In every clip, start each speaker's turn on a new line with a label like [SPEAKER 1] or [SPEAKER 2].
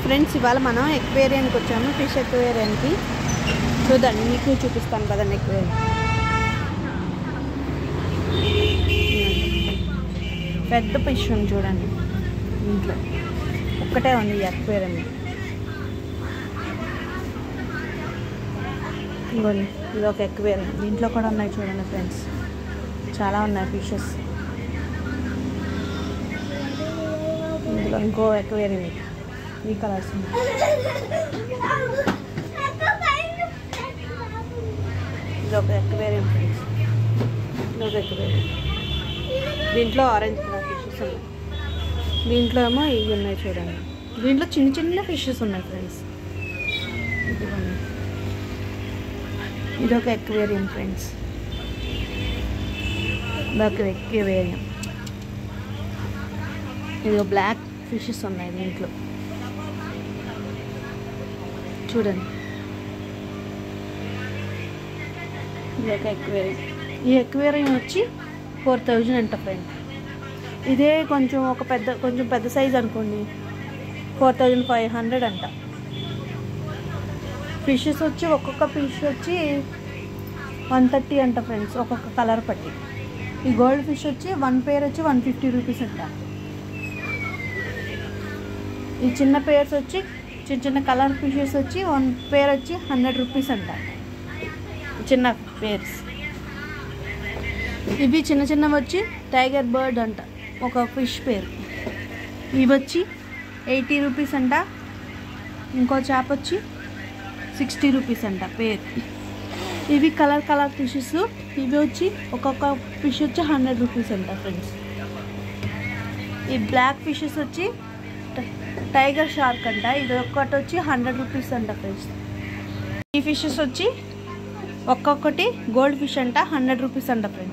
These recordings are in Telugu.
[SPEAKER 1] ఫ్రెండ్స్ ఇవాళ మనం ఎక్వేరియానికి వచ్చాము ఫిష్ ఎక్వేరియానికి చూడండి మీకు చూపిస్తాను కదండి ఎక్వేరియం పెద్ద ఫిష్ ఉంది చూడండి ఇంట్లో ఒక్కటే ఉంది ఈ ఎక్వేరియం ఇంకోండి ఇది ఒక ఎక్వేరియం దీంట్లో కూడా ఉన్నాయి చూడండి ఫ్రెండ్స్ చాలా ఉన్నాయి ఫిషెస్ ఇందులో ఇంకో ఎక్వేరియం ఇది ఈ కలర్స్ ఉన్నాయి ఇది ఒక ఎక్వేరియం ఫ్రెండ్స్ ఇది ఒక ఎక్వేరియం దీంట్లో ఆరెంజ్ కలర్ ఫిషెస్ ఉన్నాయి దీంట్లో ఏమో ఇవి ఉన్నాయి చూడండి దీంట్లో చిన్న చిన్న ఫిషెస్ ఉన్నాయి ఫ్రెండ్స్ ఇదిగోండి. ఇది ఒక ఎక్వేరియం ఫ్రెండ్స్ ఇది ఒక ఎక్వేరియం ఇది బ్లాక్ ఫిషెస్ ఉన్నాయి దీంట్లో చూడండి ఇది ఒక ఎక్వేరియం ఈ ఎక్వేరియం వచ్చి ఫోర్ థౌజండ్ అంట ఫ్రెండ్ ఇదే కొంచెం ఒక పెద్ద కొంచెం పెద్ద సైజ్ అనుకోండి ఫోర్ థౌజండ్ ఫైవ్ హండ్రెడ్ అంట ఫిషెస్ వచ్చి ఒక్కొక్క ఫిష్ వచ్చి వన్ థర్టీ అంట ఫ్రెండ్స్ ఒక్కొక్క కలర్ పట్టి ఈ గోల్డ్ ఫిష్ వచ్చి వన్ పేర్ వచ్చి వన్ ఫిఫ్టీ రూపీస్ అంట ఈ చిన్న పేర్స్ వచ్చి చిన్న చిన్న కలర్ ఫిషెస్ వచ్చి వన్ పేర్ వచ్చి హండ్రెడ్ రూపీస్ అంట చిన్న పేర్స్ ఇవి చిన్న చిన్నవి వచ్చి టైగర్ బర్డ్ అంట ఒక ఫిష్ పేరు ఇవి వచ్చి ఎయిటీ రూపీస్ అంట ఇంకో చేప వచ్చి సిక్స్టీ రూపీస్ అంట పేరు ఇవి కలర్ కలర్ ఫిషెస్ ఇవి వచ్చి ఒక్కొక్క ఫిష్ వచ్చి హండ్రెడ్ రూపీస్ అంట ఫ్రెండ్స్ ఈ బ్లాక్ ఫిషెస్ వచ్చి ట- టైగర్ షార్క్ అంట ఇది ఒక్కటి వచ్చి హండ్రెడ్ రూపీస్ అంట ఫ్రెండ్స్ ఈ ఫిషెస్ వచ్చి ఒక్కొక్కటి గోల్డ్ ఫిష్ అంట హండ్రెడ్ రూపీస్ అంట ఫ్రెండ్స్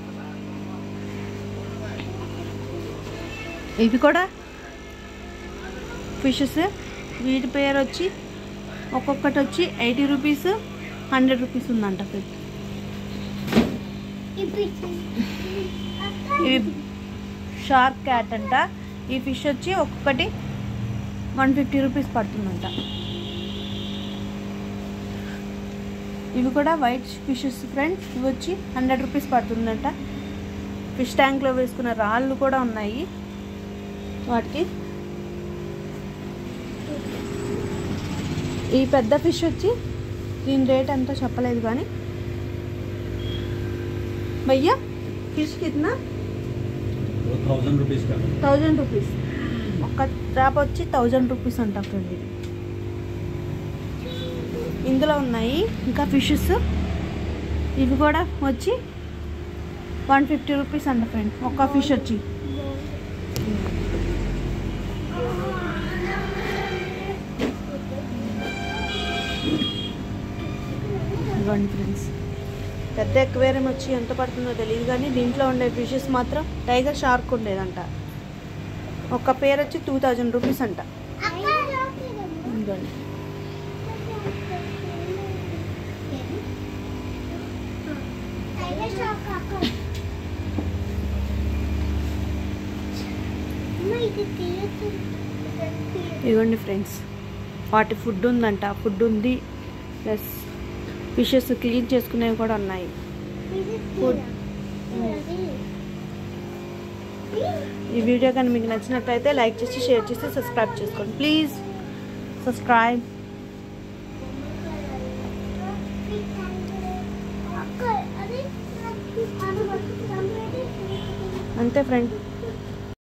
[SPEAKER 1] ఇవి కూడా ఫిషెస్ వీటి పేరు వచ్చి ఒక్కొక్కటి వచ్చి ఎయిటీ రూపీస్ హండ్రెడ్ రూపీస్ ఉందంట ఫ్రెండ్స్ ఇవి షార్క్ క్యాట్ అంట ఈ ఫిష్ వచ్చి ఒక్కొక్కటి వన్ ఫిఫ్టీ రూపీస్ పడుతుందంట ఇవి కూడా వైట్ ఫిషెస్ ఫ్రెండ్స్ ఇవి వచ్చి హండ్రెడ్ రూపీస్ పడుతుందంట ఫిష్ ట్యాంక్లో వేసుకున్న రాళ్ళు కూడా ఉన్నాయి వాటికి ఈ పెద్ద ఫిష్ వచ్చి దీని రేట్ ఎంతో చెప్పలేదు కానీ భయ్యా ఫిష్ కిतना
[SPEAKER 2] थाउजेंड रुपीज़ का
[SPEAKER 1] థౌజండ్ రూపీస్ ఒక్క చేప వచ్చి థౌజండ్ రూపీస్ అంట ఫ్రెండ్ ఇది ఇందులో ఉన్నాయి ఇంకా ఫిషెస్ ఇవి కూడా వచ్చి వన్ ఫిఫ్టీ రూపీస్ అంట ఫ్రెండ్ ఒక్క ఫిష్ వచ్చి ఇవ్వండి ఫ్రెండ్స్ పెద్ద ఎక్వేరియం వచ్చి ఎంత పడుతుందో తెలియదు కానీ దీంట్లో ఉండే ఫిషెస్ మాత్రం టైగర్ షార్క్ ఉండేదంట ఒక పేరు వచ్చి టూ థౌజండ్ రూపీస్ అంట ఇదిగోండి. ఇదిగోండి ఫ్రెండ్స్ వాటి ఫుడ్ ఉందంట ఫుడ్ ఉంది ప్లస్ ఫిషెస్ క్లీన్ చేసుకునేవి కూడా ఉన్నాయి ఫుడ్ ఈ వీడియో కానీ మీకు నచ్చినట్లయితే లైక్ చేసి షేర్ చేసి సబ్స్క్రైబ్ చేసుకోండి ప్లీజ్ సబ్స్క్రైబ్ అంతే ఫ్రెండ్